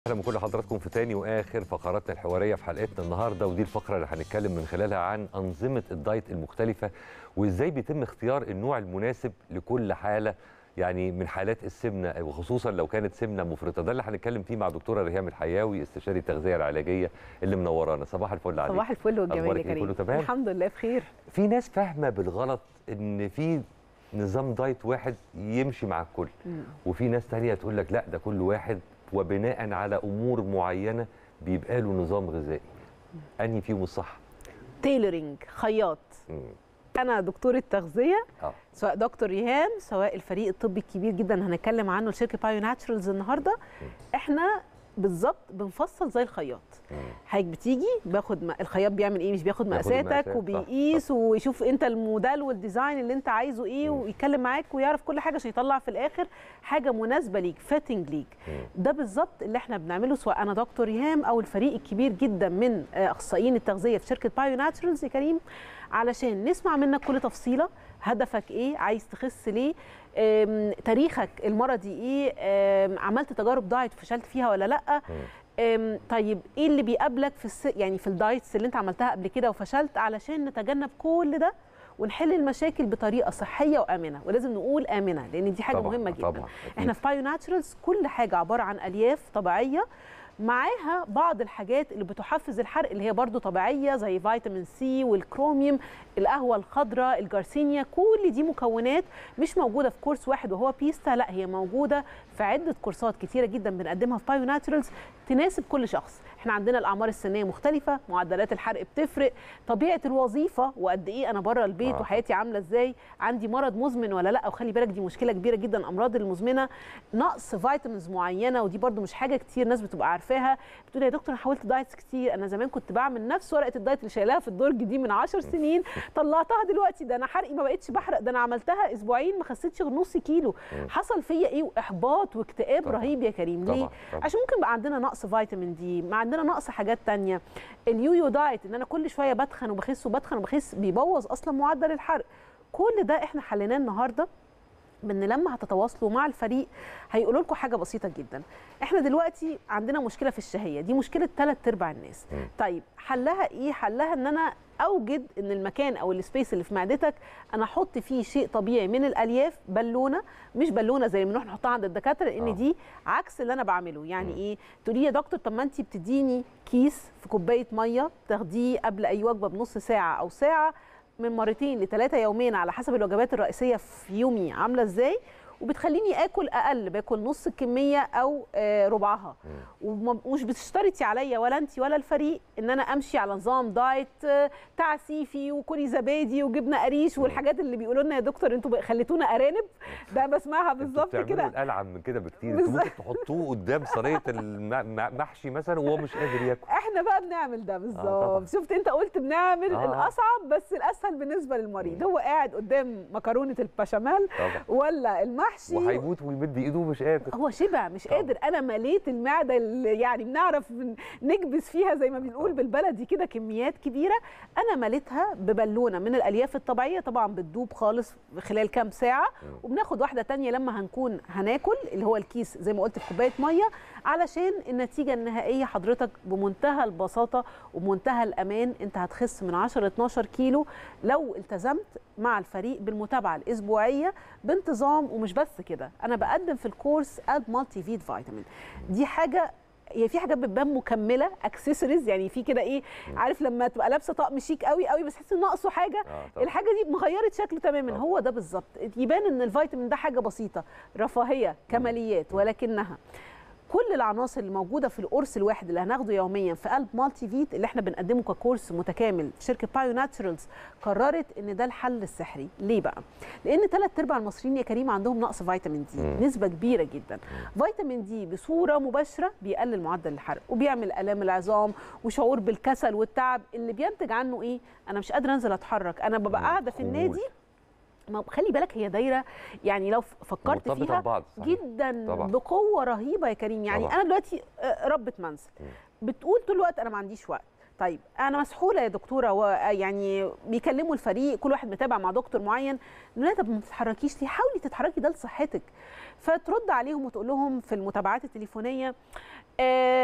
اهلا بكل حضراتكم في تاني واخر فقراتنا الحواريه في حلقتنا النهارده ودي الفقره اللي هنتكلم من خلالها عن انظمه الدايت المختلفه وازاي بيتم اختيار النوع المناسب لكل حاله يعني من حالات السمنه وخصوصا لو كانت سمنه مفرطه ده اللي هنتكلم فيه مع دكتوره ريهام الحياوي استشاري التغذيه العلاجيه اللي منورانا صباح الفل عليك صباح الفل والجمال يا أخبارك إيه؟ كريم كله تمام؟ الحمد لله بخير في ناس فاهمه بالغلط ان في نظام دايت واحد يمشي مع الكل وفي ناس تانية تقول لك لا ده كل واحد وبناء على امور معينه بيبقى له نظام غذائي انهي فيهم الصح تيلرينج خياط مم. انا دكتوره تغذيه اه سواء دكتور ريهام سواء الفريق الطبي الكبير جدا هنتكلم عنه لشركه بايو ناتشرالز النهارده احنا بالظبط بنفصل زي الخياط مم. حضرتك بتيجي باخد م... الخياط بيعمل ايه مش بياخد بياخد مقاساتك المقاسات، صح، وبيقيس ويشوف انت الموديل والديزاين اللي انت عايزه ايه مم. ويتكلم معاك ويعرف كل حاجه عشان يطلع في الاخر حاجه مناسبه ليك فيتنج ليك مم. ده بالظبط اللي احنا بنعمله سواء انا دكتور ريهام او الفريق الكبير جدا من آه، اخصائيين التغذيه في شركه بايو ناتشرالز يا كريم علشان نسمع منك كل تفصيله هدفك ايه عايز تخس ليه آم، تاريخك المرضي ايه آم، عملت تجارب دايت فشلت فيها ولا لا مم. أم، طيب ايه اللي بيقابلك في الس... يعني في الدايتس اللي انت عملتها قبل كده وفشلت علشان نتجنب كل ده ونحل المشاكل بطريقه صحيه وامنه ولازم نقول امنه لان دي حاجه طبعاً، مهمه جدا طبعاً، أكيد. احنا في بايو ناتشرالز كل حاجه عباره عن الياف طبيعيه معاها بعض الحاجات اللي بتحفز الحرق اللي هي برضو طبيعيه زي فيتامين سي والكروميوم القهوه الخضراء الجارسينيا كل دي مكونات مش موجوده في كورس واحد وهو بيستا لا هي موجوده في عده كورسات كتيره جدا بنقدمها في بايو ناتشرالز تناسب كل شخص احنا عندنا الاعمار السنيه مختلفه معدلات الحرق بتفرق طبيعه الوظيفه وقد ايه انا بره البيت آه. وحياتي عامله ازاي عندي مرض مزمن ولا لا وخلي بالك دي مشكله كبيره جدا الامراض المزمنه نقص فيتامينز معينه ودي برضو مش حاجه كتير ناس بتبقى عارفاها بتقول يا دكتور انا حاولت دايتس كتير انا زمان كنت بعمل نفس ورقه الدايت اللي شايلاها في الدرج دي من 10 سنين طلعتها دلوقتي ده انا حرقي ما بقتش بحرق ده انا عملتها اسبوعين ما خسيتش غير نص كيلو حصل فيا ايه واحباط واكتئاب طبعاً. رهيب يا كريم ليه طبعاً، طبعاً. عشان ممكن بقى عندنا نقص فيتامين دي ما عندنا نقص حاجات تانية اليويو دايت ان انا كل شويه بتخن وبخس وبتخن وبخس بيبوظ اصلا معدل الحرق كل ده احنا حليناه النهارده بان لما هتتواصلوا مع الفريق هيقولوا لكم حاجه بسيطه جدا احنا دلوقتي عندنا مشكله في الشهيه دي مشكله ثلاث ارباع الناس مم. طيب حلها ايه حلها ان انا اوجد ان المكان او السبيس اللي في معدتك انا احط فيه شيء طبيعي من الالياف بالونه مش بالونه زي اللي بنروح نحطها عند الدكاتره لان آه. دي عكس اللي انا بعمله يعني مم. ايه تقولي يا دكتور طب ما انت بتديني كيس في كوبايه ميه تاخديه قبل اي وجبه بنص ساعه او ساعه من مرتين لثلاثه يوميا على حسب الوجبات الرئيسيه في يومي عامله ازاي وبتخليني اكل اقل باكل نص الكميه او آه، ربعها وما- ومش بتشترطي عليا ولا انت ولا الفريق ان انا امشي على نظام دايت آه، تعسيفي وكلي زبادي وجبنه قريش والحاجات اللي بيقولوا لنا يا دكتور انتوا بقى- خليتونا ارانب ده بسمعها انتوا بالظبط بتعملوا كده الالعن من كده بكتير انتوا بالظبط. ممكن تحطوه قدام صينيه المحشي مثلا وهو مش قادر ياكل احنا بقى بنعمل ده طبعا. بالظبط شفت انت قلت بنعمل آه. الاصعب بس الاسهل بالنسبه للمريض هو قاعد قدام مكرونه البشاميل طبعا ولا المحشي وهيموت ويمد ايده مش قادر هو شبع مش طبعا. قادر انا مليت المعده اللي يعني بنعرف ن- نكبس فيها زي ما بنقول بالبلدي كده كميات كبيره انا مليتها ببالونه من الالياف الطبيعيه طبعا بتدوب خالص خلال كام ساعه وبناخد واحده تانية لما هنكون هناكل اللي هو الكيس زي ما قلت في كوبايه ميه علشان النتيجه النهائيه حضرتك بمنتهى البساطه وبمنتهى الامان انت هتخس من 10 ل 12 كيلو لو التزمت مع الفريق بالمتابعه الاسبوعيه بانتظام ومش بس كده انا بقدم في الكورس اد مالتي فيت فيتامين دي حاجه هي في حاجات بتبان مكمله اكسسوارز يعني في كده ايه عارف لما تبقى لابسه طقم شيك قوي قوي بس تحس ان ناقصه حاجه آه، طبعا. الحاجه دي مغيرت شكله تماما طبعا. هو ده بالظبط يبان ان الفيتامين ده حاجه بسيطه رفاهيه كماليات ولكنها كل العناصر اللي موجوده في القرص الواحد اللي هناخده يوميا في قلب مالتي فيت اللي احنا بنقدمه ككورس متكامل في شركه بايو ناتشرالز قررت ان ده الحل السحري ليه بقى لان ثلاث ارباع المصريين يا كريم عندهم نقص فيتامين دي مم. نسبه كبيره جدا فيتامين دي بصوره مباشره بيقلل معدل الحرق وبيعمل الام العظام وشعور بالكسل والتعب اللي بينتج عنه ايه انا مش قادره انزل اتحرك انا ببقى مم. قاعده في خمول. النادي ما خلي بالك هي دايره يعني لو فكرت مرتبطة فيها ببعض، صحيح. جدا طبعا. بقوه رهيبه يا كريم يعني طبعا. انا دلوقتي آه، ربة منزل بتقول طول الوقت انا ما عنديش وقت طيب انا مسحوله يا دكتوره ويعني بيكلموا الفريق كل واحد متابع مع دكتور معين لا طب ما تتحركيش ليه حاولي تتحركي ده لصحتك فترد عليهم وتقول لهم في المتابعات التليفونيه آه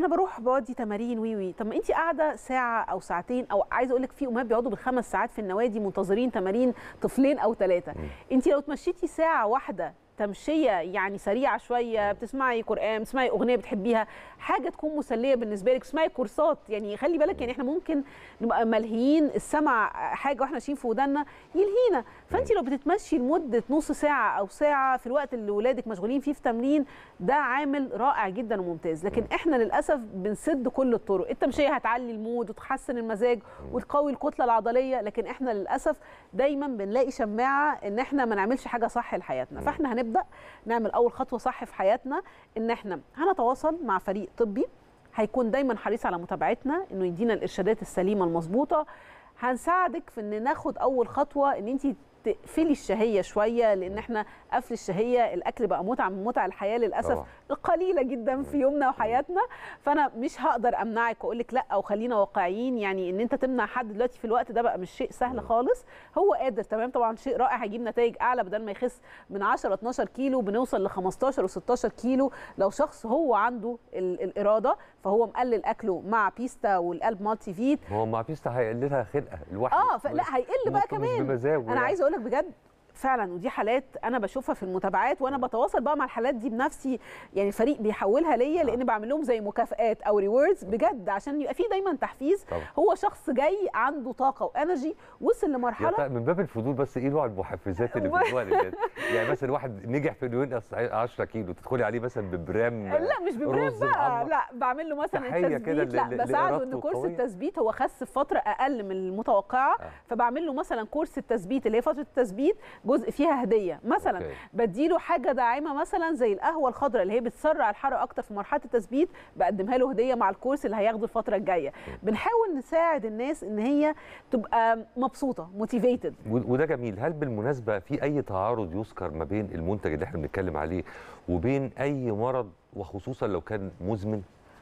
انا بروح بودي تمارين وي وي طب ما انت قاعده ساعه او ساعتين او عايزه اقول لك في امهات بيقعدوا بالخمس ساعات في النوادي منتظرين تمارين طفلين او ثلاثه انت لو تمشيتي ساعه واحده تمشيه يعني سريعه شويه بتسمعي قران بتسمعي اغنيه بتحبيها حاجه تكون مسليه بالنسبه لك تسمعي كورسات يعني خلي بالك يعني احنا ممكن نبقى ملهيين السمع حاجه واحنا ماشيين في ودنا يلهينا فانت لو بتتمشي لمده نص ساعه او ساعه في الوقت اللي ولادك مشغولين فيه في تمرين ده عامل رائع جدا وممتاز لكن احنا للاسف بنسد كل الطرق التمشيه هتعلي المود وتحسن المزاج وتقوي الكتله العضليه لكن احنا للاسف دايما بنلاقي شماعه ان احنا ما نعملش حاجه صح لحياتنا فاحنا هنبدا نعمل اول خطوه صح في حياتنا ان احنا هنتواصل مع فريق طبي هيكون دايما حريص على متابعتنا انه يدينا الارشادات السليمه المظبوطه هنساعدك في ان ناخد اول خطوه ان انت تقفلي الشهيه شويه لان احنا قفل الشهيه الاكل بقى متعه من متع الحياه للاسف طبعا. قليله جدا في يومنا وحياتنا فانا مش هقدر امنعك واقول لك لا او خلينا واقعيين يعني ان انت تمنع حد دلوقتي في الوقت ده بقى مش شيء سهل خالص هو قادر تمام طبعا شيء رائع هيجيب نتائج اعلى بدل ما يخس من 10 12 كيلو بنوصل ل 15 و16 كيلو لو شخص هو عنده ال- الاراده فهو مقلل اكله مع بيستا والقلب مالتي فيت هو مع بيستا هيقللها خلقه لوحده اه فلا هيقل بقى مش كمان بمزاجه انا يعني. عايزه اقول لك بجد فعلا ودي حالات انا بشوفها في المتابعات وانا بتواصل بقى مع الحالات دي بنفسي يعني الفريق بيحولها ليا لان بعمل لهم زي مكافئات او ريوردز بجد عشان يبقى في دايما تحفيز طبعا. هو شخص جاي عنده طاقه وانرجي وصل يا لمرحله ترى من باب الفضول بس ايه نوع المحفزات اللي بتدوها للناس؟ يعني مثلا واحد نجح في انه ينقص 10 كيلو تدخلي عليه مثلا ببرام لا مش ببرام رز بقى معمر. لا بعمل له مثلا تحية كده التثبيت لا ل- ل- بساعده ان لإرادته كورس القوية. التثبيت هو خس في فتره اقل من المتوقعه آه. فبعمل له مثلا كورس التثبيت اللي هي فتره التثبيت جزء فيها هديه مثلا أوكي. بديله حاجه داعمه مثلا زي القهوه الخضراء اللي هي بتسرع الحرق اكتر في مرحله التثبيت بقدمها له هديه مع الكورس اللي هياخده الفتره الجايه بنحاول نساعد الناس ان هي تبقى مبسوطه موتيفيتد و- وده جميل هل بالمناسبه في اي تعارض يذكر ما بين المنتج اللي احنا بنتكلم عليه وبين اي مرض وخصوصا لو كان مزمن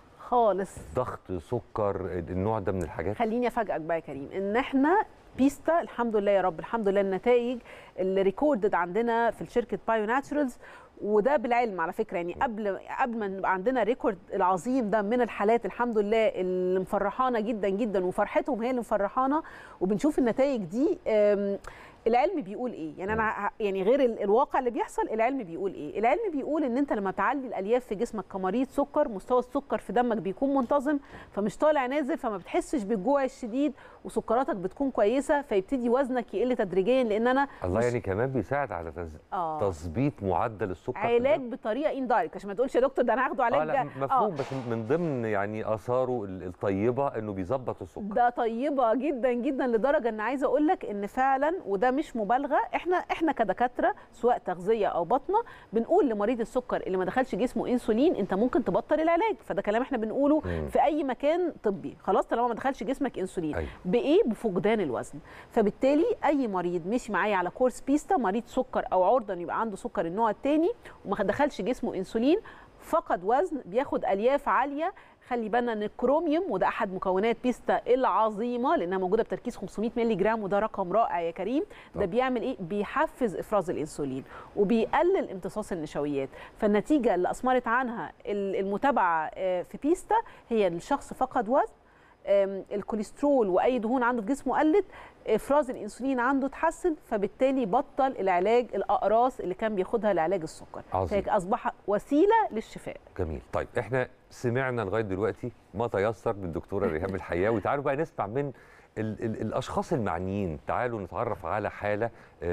خالص ضغط سكر النوع ده من الحاجات خليني افاجئك بقى يا كريم ان احنا بيستا الحمد لله يا رب الحمد لله النتائج اللي ريكوردد عندنا في شركه بايو ناتشورالز وده بالعلم على فكره يعني قبل قبل ما نبقى عندنا ريكورد العظيم ده من الحالات الحمد لله اللي مفرحانا جدا جدا وفرحتهم هي اللي مفرحانا وبنشوف النتائج دي أم، العلم بيقول ايه يعني انا ه- يعني غير ال- الواقع اللي بيحصل العلم بيقول ايه العلم بيقول ان انت لما تعلي الالياف في جسمك كمريض سكر مستوى السكر في دمك بيكون منتظم فمش طالع نازل فما بتحسش بالجوع الشديد وسكراتك بتكون كويسه فيبتدي وزنك يقل تدريجيا لان انا الله مش- يعني كمان بيساعد على تز... آه. تظبيط معدل السكر في علاج الدم. بطريقه اندايركت عشان ما تقولش يا دكتور ده انا هاخده علاج اه لا آه. مفهوم بس من ضمن يعني اثاره ال- الطيبه انه بيظبط السكر ده طيبه جدا جدا لدرجه ان عايزه اقول لك ان فعلا وده مش مبالغه احنا احنا كدكاتره سواء تغذيه او باطنه بنقول لمريض السكر اللي ما دخلش جسمه انسولين انت ممكن تبطل العلاج فده كلام احنا بنقوله مم. في اي مكان طبي خلاص طالما ما دخلش جسمك انسولين أيوة. بايه بفقدان الوزن فبالتالي اي مريض مشي معايا على كورس بيستا مريض سكر او عرضه إنه يبقى عنده سكر النوع الثاني وما دخلش جسمه انسولين فقد وزن بياخد الياف عاليه خلي بالنا ان الكروميوم وده احد مكونات بيستا العظيمه لانها موجوده بتركيز 500 مللي جرام وده رقم رائع يا كريم ده طبعا. بيعمل ايه بيحفز افراز الانسولين وبيقلل امتصاص النشويات فالنتيجه اللي اثمرت عنها ال- المتابعه آه، في بيستا هي إن الشخص فقد وزن آم، الكوليسترول واي دهون عنده في جسمه قلت افراز الانسولين عنده اتحسن فبالتالي بطل العلاج الاقراص اللي كان بياخدها لعلاج السكر عظيم. فهي اصبح وسيله للشفاء جميل طيب احنا سمعنا لغايه دلوقتي ما تيسر بالدكتوره ريهام الحياوي تعالوا بقى نسمع من ال ال الاشخاص المعنيين تعالوا نتعرف على حاله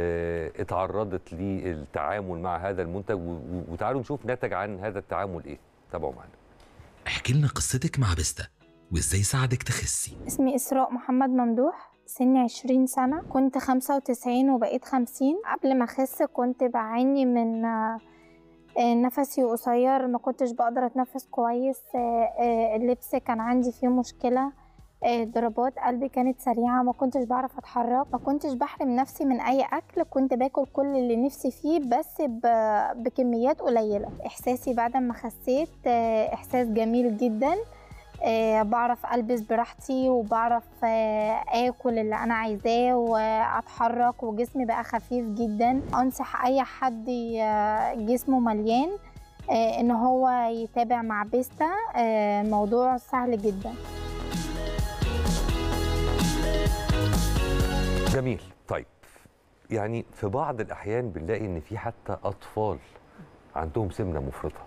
اه اتعرضت للتعامل مع هذا المنتج و- و- وتعالوا نشوف نتج عن هذا التعامل ايه تابعوا معنا احكي لنا قصتك مع بيستا وازاي ساعدك تخسي اسمي إسراء محمد ممدوح سني عشرين سنة كنت خمسة وتسعين وبقيت خمسين قبل ما أخس كنت بعاني من آه، آه، نفسي قصير ما كنتش بقدر أتنفس كويس آه، آه، اللبس كان عندي فيه مشكلة آه، ضربات قلبي كانت سريعة ما كنتش بعرف أتحرك ما كنتش بحرم نفسي من أي أكل كنت باكل كل اللي نفسي فيه بس ب- بكميات قليلة إحساسي بعد ما خسيت آه، إحساس جميل جدا آه، بعرف البس براحتي وبعرف آه، اكل اللي انا عايزاه واتحرك وجسمي بقى خفيف جدا انصح اي حد ي- جسمه مليان آه، ان هو يتابع مع بيستا آه، موضوع سهل جدا جميل طيب يعني في بعض الاحيان بنلاقي ان في حتى اطفال عندهم سمنه مفرطه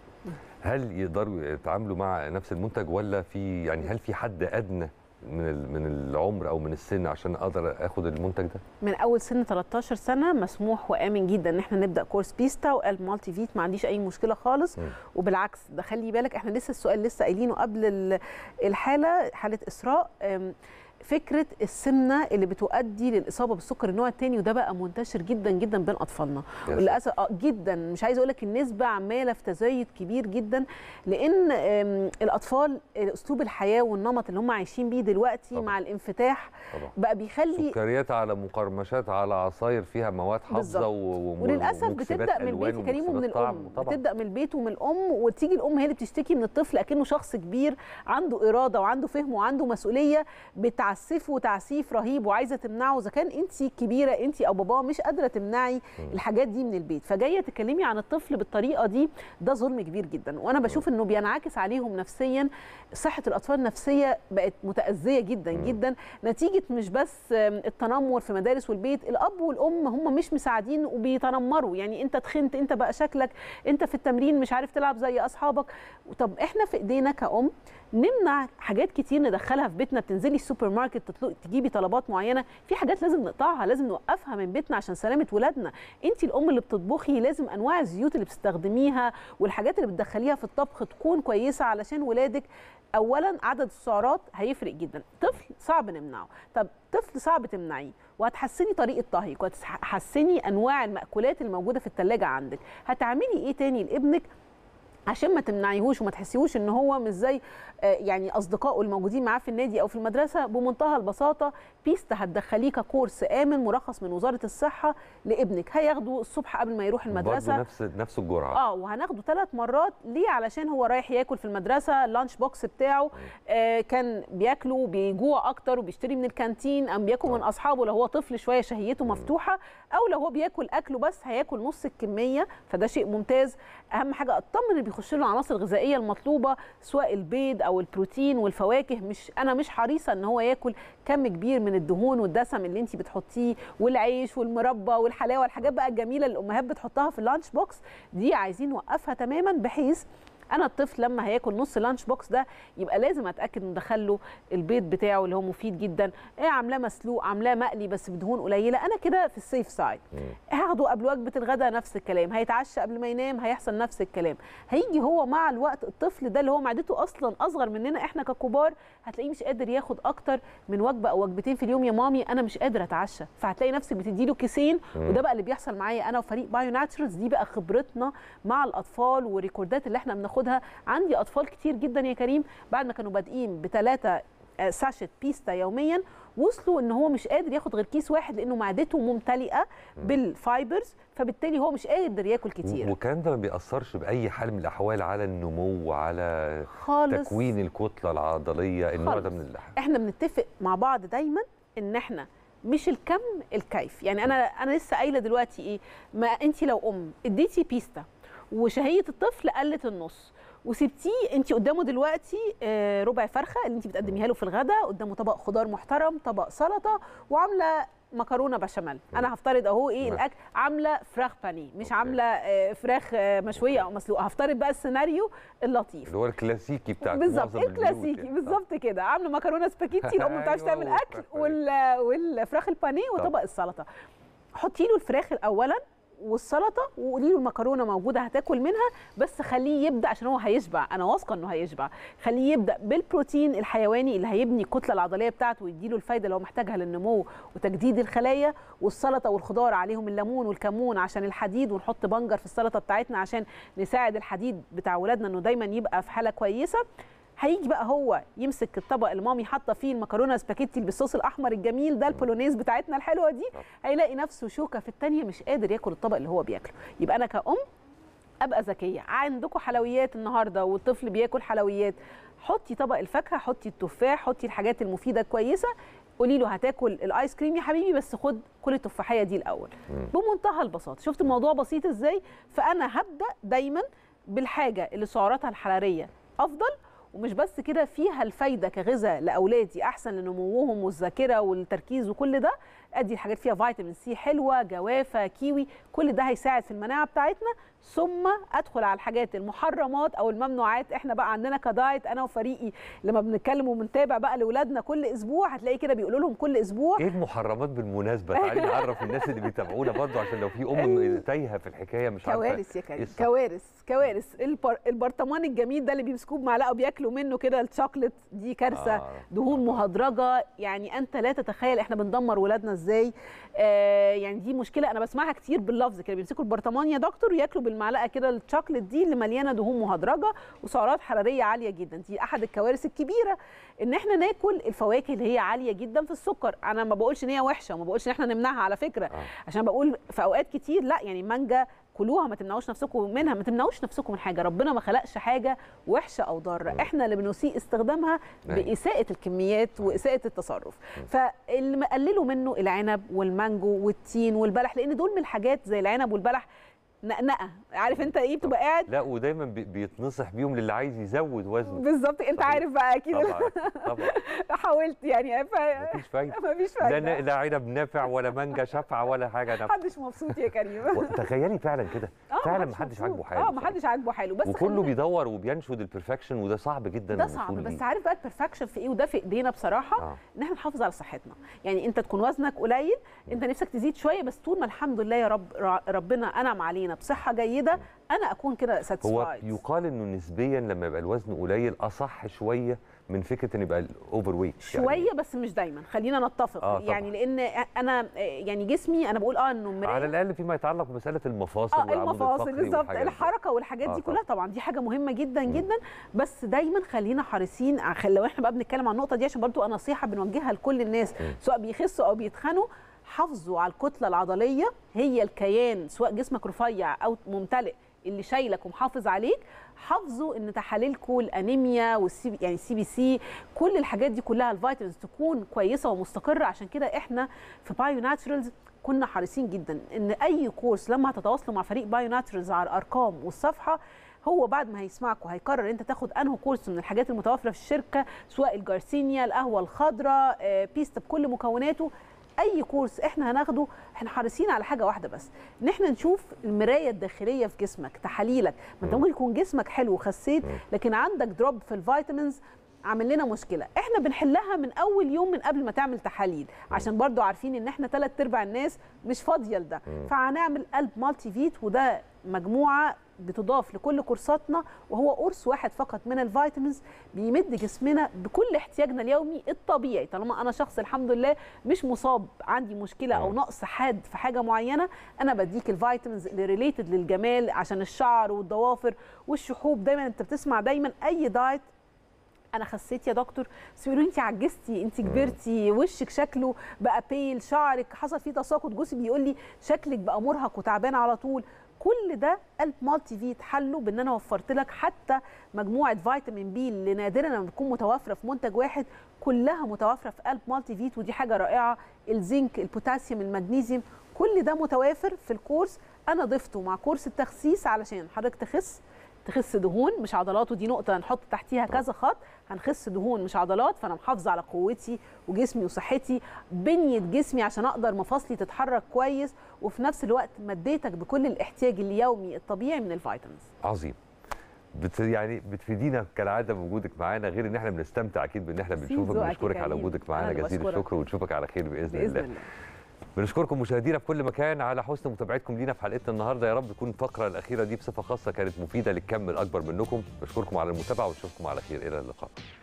هل يقدروا يتعاملوا مع نفس المنتج ولا في يعني هل في حد ادنى من ال- من العمر او من السن عشان اقدر اخد المنتج ده من اول سن 13 سنه مسموح وامن جدا ان احنا نبدا كورس بيستا والمالتي فيت ما عنديش اي مشكله خالص مم. وبالعكس ده خلي بالك احنا لسه السؤال لسه قايلينه قبل ال- الحاله حاله اسراء أم، فكره السمنه اللي بتؤدي للاصابه بالسكر النوع الثاني وده بقى منتشر جدا جدا بين اطفالنا يا وللاسف آه جدا مش عايزه اقول لك النسبه عماله في تزايد كبير جدا لان آم، الاطفال اسلوب الحياه والنمط اللي هم عايشين بيه دلوقتي طبعا. مع الانفتاح طبعا بقى بيخلي سكريات على مقرمشات على عصاير فيها مواد حافظه بالظبط. و- و- وللاسف ومكسبات بتبدا من ألوان البيت يا كريم ومن ومكسبات طعم. الام طبعا بتبدا من البيت ومن الام وتيجي الام هي اللي بتشتكي من الطفل اكنه شخص كبير عنده اراده وعنده فهم وعنده مسؤوليه بتعسفه تعسيف رهيب وعايزه تمنعه اذا كان انت كبيره انت او باباه مش قادره تمنعي الحاجات دي من البيت فجايه تكلمي عن الطفل بالطريقه دي ده ظلم كبير جدا وانا بشوف انه بينعكس عليهم نفسيا صحه الاطفال النفسيه بقت متاذيه جدا جدا نتيجه مش بس آم، التنمر في مدارس والبيت الاب والام هم مش مساعدين وبيتنمروا يعني انت تخنت انت بقى شكلك انت في التمرين مش عارف تلعب زي اصحابك طب احنا في ايدينا كأم نمنع حاجات كتير ندخلها في بيتنا بتنزلي السوبر ماركت تطلق تجيبي طلبات معينه في حاجات لازم نقطعها لازم نوقفها من بيتنا عشان سلامه ولادنا انت الام اللي بتطبخي لازم انواع الزيوت اللي بتستخدميها والحاجات اللي بتدخليها في الطبخ تكون كويسه علشان ولادك اولا عدد السعرات هيفرق جدا طفل صعب نمنعه طب طفل صعب تمنعيه وهتحسني طريقه طهيك وهتحسني انواع المأكولات الموجوده في الثلاجه عندك هتعملي ايه تاني لابنك عشان ما تمنعيهوش وما تحسيهوش ان هو مش زي آه، يعني اصدقائه الموجودين معاه في النادي او في المدرسه بمنتهى البساطه بيستا هتدخليه ككورس امن مرخص من وزاره الصحه لابنك هياخده الصبح قبل ما يروح المدرسه برضه نفس نفس الجرعه اه وهناخده ثلاث مرات ليه علشان هو رايح ياكل في المدرسه اللانش بوكس بتاعه آه كان بياكله بيجوع اكتر وبيشتري من الكانتين ام بياكل من اصحابه لو هو طفل شويه شهيته مفتوحه او لو هو بياكل اكله بس هياكل نص الكميه فده شيء ممتاز اهم حاجه اطمن اللي بيخش له العناصر الغذائيه المطلوبه سواء البيض او البروتين والفواكه مش انا مش حريصه ان هو ياكل كم كبير من الدهون والدسم اللي انت بتحطيه والعيش والمربى والحلاوه الحاجات بقى الجميله اللي الامهات بتحطها في اللانش بوكس دي عايزين نوقفها تماما بحيث انا الطفل لما هياكل نص لانش بوكس ده يبقى لازم اتاكد ان دخله البيض بتاعه اللي هو مفيد جدا ايه عاملاه مسلوق عاملاه مقلي بس بدهون قليله انا كده في السيف سايد هاخده قبل وجبه الغداء نفس الكلام هيتعشى قبل ما ينام هيحصل نفس الكلام هيجي هو مع الوقت الطفل ده اللي هو معدته اصلا اصغر مننا احنا ككبار هتلاقيه مش قادر ياخد اكتر من وجبه او وجبتين في اليوم يا مامي انا مش قادر اتعشى فهتلاقي نفسك بتدي له كيسين وده بقى اللي بيحصل معايا انا وفريق بايو ناتشرالز دي بقى خبرتنا مع الاطفال والريكوردات اللي احنا بناخدها عندي اطفال كتير جدا يا كريم بعد ما كانوا بادئين بثلاثه ساشت بيستا يوميا وصلوا ان هو مش قادر ياخد غير كيس واحد لانه معدته ممتلئه بالفايبرز فبالتالي هو مش قادر ياكل كتير والكلام ده ما بيأثرش بأي حال من الأحوال على النمو وعلى خالص تكوين الكتلة العضلية النوع ده خالص. من اللحم احنا بنتفق مع بعض دايما ان احنا مش الكم الكيف يعني انا انا لسه قايله دلوقتي ايه ما انت لو ام اديتي بيستا وشهيه الطفل قلت النص وسبتيه انت قدامه دلوقتي آه، ربع فرخه اللي انت بتقدميها له في الغداء قدامه طبق خضار محترم طبق سلطه وعامله مكرونه بشاميل انا هفترض اهو ايه ماشي. الاكل عامله فراخ بانيه مش أوكي. عامله آه، فراخ آه، مشويه او مسلوقه هفترض بقى السيناريو اللطيف اللي هو الكلاسيكي بتاع بالظبط معظم البيوت الكلاسيكي يعني. بالظبط كده عامله مكرونه سباكيتي الام ما بتعرفش أيوة، تعمل والفراخ اكل بانيه. وال... والفراخ البانيه وطبق السلطه حطي له الفراخ اولا والسلطه وقولي له المكرونه موجوده هتاكل منها بس خليه يبدا عشان هو هيشبع انا واثقه انه هيشبع خليه يبدا بالبروتين الحيواني اللي هيبني الكتله العضليه بتاعته ويديله الفايده اللي هو محتاجها للنمو وتجديد الخلايا والسلطه والخضار عليهم الليمون والكمون عشان الحديد ونحط بنجر في السلطه بتاعتنا عشان نساعد الحديد بتاع ولادنا انه دايما يبقى في حاله كويسه هيجي بقى هو يمسك الطبق اللي مامي حاطه فيه المكرونه سباكيتي بالصوص الاحمر الجميل ده البولونيز بتاعتنا الحلوه دي هيلاقي نفسه شوكه في الثانيه مش قادر ياكل الطبق اللي هو بياكله يبقى انا كأم ابقى ذكيه عندكم حلويات النهارده والطفل بياكل حلويات حطي طبق الفاكهه حطي التفاح حطي الحاجات المفيده الكويسه قولي له هتاكل الايس كريم يا حبيبي بس خد كل التفاحيه دي الاول بمنتهى البساطه شفت الموضوع بسيط ازاي فانا هبدا دايما بالحاجه اللي سعراتها الحراريه افضل ومش بس كده فيها الفايده كغذاء لاولادي احسن لنموهم والذاكره والتركيز وكل ده ادي الحاجات فيها فيتامين سي حلوه جوافه كيوي كل ده هيساعد في المناعه بتاعتنا ثم ادخل على الحاجات المحرمات او الممنوعات احنا بقى عندنا كدايت انا وفريقي لما بنتكلم وبنتابع بقى لاولادنا كل اسبوع هتلاقي كده بيقولوا لهم كل اسبوع ايه المحرمات بالمناسبه تعالي نعرف الناس اللي بيتابعونا برضه عشان لو في ام تايهه في الحكايه مش عارفه كوارث يا كريم إيه الصح؟ كوارث كوارث البر... البرطمان الجميل ده اللي بيمسكوه بمعلقه وبياكلوا منه كده الشوكليت دي كارثه آه. دهون مهدرجه يعني انت لا تتخيل احنا بندمر ولادنا ازاي آه يعني دي مشكله انا بسمعها كتير باللفظ كده بيمسكوا البرطمان يا دكتور وياكلوا بالمعلقه كده الشوكليت دي اللي مليانه دهون مهدرجه وسعرات حراريه عاليه جدا دي احد الكوارث الكبيره ان احنا ناكل الفواكه اللي هي عاليه جدا في السكر انا ما بقولش ان هي وحشه وما بقولش ان احنا نمنعها على فكره آه. عشان بقول في اوقات كتير لا يعني مانجا كلوها ما تمنعوش نفسكم منها ما تمنعوش نفسكم من حاجه ربنا ما خلقش حاجه وحشه او ضاره احنا اللي بنسيء استخدامها أيوة. باساءه الكميات واساءه التصرف فاللي مقللوا منه العنب والمانجو والتين والبلح لان دول من الحاجات زي العنب والبلح نقنقه عارف انت ايه بتبقى قاعد لا ودايما بي- بيتنصح بيهم للي عايز يزود وزنه بالظبط انت صحيح. عارف بقى اكيد طبعا طبعا حاولت يعني ف... مفيش فايده مفيش لا فايده لا عنب نافع ولا مانجا شفعه ولا حاجه نافعه محدش مبسوط يا كريم تخيلي فعلا كده آه، فعلا محدش محدش مبسوط. عاجبه حاله اه محدش عاجبه حاله بس وكله خلينا- بيدور وبينشد البرفكشن وده صعب جدا ده صعب الوصول بس ليه. عارف بقى البرفكشن في ايه وده في ايدينا بصراحه آه. ان احنا نحافظ على صحتنا يعني انت تكون وزنك قليل انت نفسك تزيد شويه بس طول ما الحمد لله يا رب ر- ربنا انعم علينا بصحه جيده انا اكون كده هو ساتسفايد يقال انه نسبيا لما يبقى الوزن قليل اصح شويه من فكره ان يبقى الاوفر ويت شويه بس مش دايما خلينا نتفق آه، يعني لان انا يعني جسمي انا بقول اه انه مرايه على الاقل فيما يتعلق بمساله المفاصل اه والعمود المفاصل الفقري بالظبط والحاجات دي. الحركه والحاجات آه، دي طبعاً. كلها طبعا دي حاجه مهمه جدا جدا بس دايما خلينا حريصين ع- خل- لو احنا بقى بنتكلم عن النقطه دي عشان برضو انا نصيحه بنوجهها لكل الناس مم. سواء بيخسوا او بيتخنوا حافظوا على الكتله العضليه هي الكيان سواء جسمك رفيع او ممتلئ اللي شايلك ومحافظ عليك حافظوا ان تحاليلكم الانيميا والسي يعني السي بي سي كل الحاجات دي كلها الفيتامينز تكون كويسه ومستقره عشان كده احنا في بايو ناتشرالز كنا حريصين جدا ان اي كورس لما هتتواصلوا مع فريق بايو ناتشرالز على الارقام والصفحه هو بعد ما هيسمعكم هيقرر انت تاخد انه كورس من الحاجات المتوفره في الشركه سواء الجارسينيا القهوه الخضراء آه، بيستا بكل مكوناته اي كورس احنا هناخده احنا حريصين على حاجه واحده بس ان احنا نشوف المرايه الداخليه في جسمك تحاليلك ما انت مم. ممكن يكون جسمك حلو وخسيت مم. لكن عندك دروب في الفيتامينز عامل لنا مشكله احنا بنحلها من اول يوم من قبل ما تعمل تحاليل عشان برضو عارفين ان احنا ثلاث ارباع الناس مش فاضيه لده مم. فهنعمل قلب مالتي فيت وده مجموعه بتضاف لكل كورساتنا وهو قرص واحد فقط من الفيتامينز بيمد جسمنا بكل احتياجنا اليومي الطبيعي طالما انا شخص الحمد لله مش مصاب عندي مشكله او مم. نقص حاد في حاجه معينه انا بديك الفيتامينز اللي ريليتد للجمال عشان الشعر والضوافر والشحوب دايما انت بتسمع دايما اي دايت انا خسيت يا دكتور بس بيقولوا انت عجزتي انت كبرتي وشك شكله بقى بيل شعرك حصل فيه تساقط جوزي بيقول لي شكلك بقى مرهق وتعبان على طول كل ده قلب مالتي فيت حله بان انا وفرت لك حتى مجموعه فيتامين بي اللي نادرا لما بتكون متوفره في منتج واحد كلها متوفره في قلب مالتي فيت ودي حاجه رائعه الزنك البوتاسيوم المغنيسيوم كل ده متوافر في الكورس انا ضفته مع كورس التخسيس علشان حضرتك تخس تخس دهون مش عضلات ودي نقطة هنحط تحتيها كذا خط هنخس دهون مش عضلات فأنا محافظة على قوتي وجسمي وصحتي بنية جسمي عشان أقدر مفاصلي تتحرك كويس وفي نفس الوقت مديتك بكل الاحتياج اليومي الطبيعي من الفيتامينز عظيم بت يعني بتفيدينا كالعاده بوجودك معانا غير ان احنا بنستمتع اكيد بان احنا ميرسي بنشوفك ذوقك يا بنشكرك على كريم. وجودك أنا معانا اللي جزيل بشكرك. الشكر ونشوفك على خير باذن, بإذن الله الله بنشكركم مشاهدينا في كل مكان على حسن متابعتكم لينا في حلقتنا النهارده يا رب تكون الفقره الاخيره دي بصفه خاصه كانت مفيده للكم الاكبر منكم بشكركم على المتابعه ونشوفكم على خير الى اللقاء